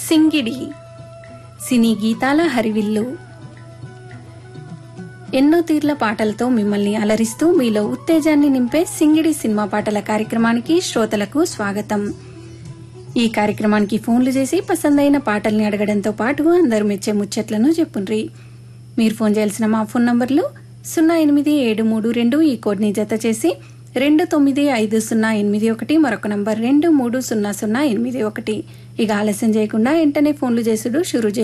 సింగిడి సినీ గీతాల హరివిల్లు ఎన్నో తీర్ల పాటలతో మిమ్మల్ని అలరిస్తూ మీలో ఉత్తేజాన్ని నింపే సింగిడి సినిమా పాటల కార్యక్రమానికి శ్రోతలకు స్వాగతం ఈ కార్యక్రమానికి ఫోన్లు చేసి పసందైన పాటల్ని అడగడంతో పాటు అందరు మెచ్చే ముచ్చట్లను చెప్పుండ్రి మీరు ఫోన్ చేయాల్సిన మా ఫోన్ నంబర్లు సున్నా ఎనిమిది ఏడు మూడు రెండు ఈ కోడ్ని జత చేసి రెండు తొమ్మిది ఐదు సున్నా ఎనిమిది ఒకటి మరొక నంబర్ రెండు మూడు సున్నా సున్నా ఎనిమిది ఒకటి ఇక ఆలస్యం చేయకుండా వెంటనే ఫోన్లు చేసుడు షురు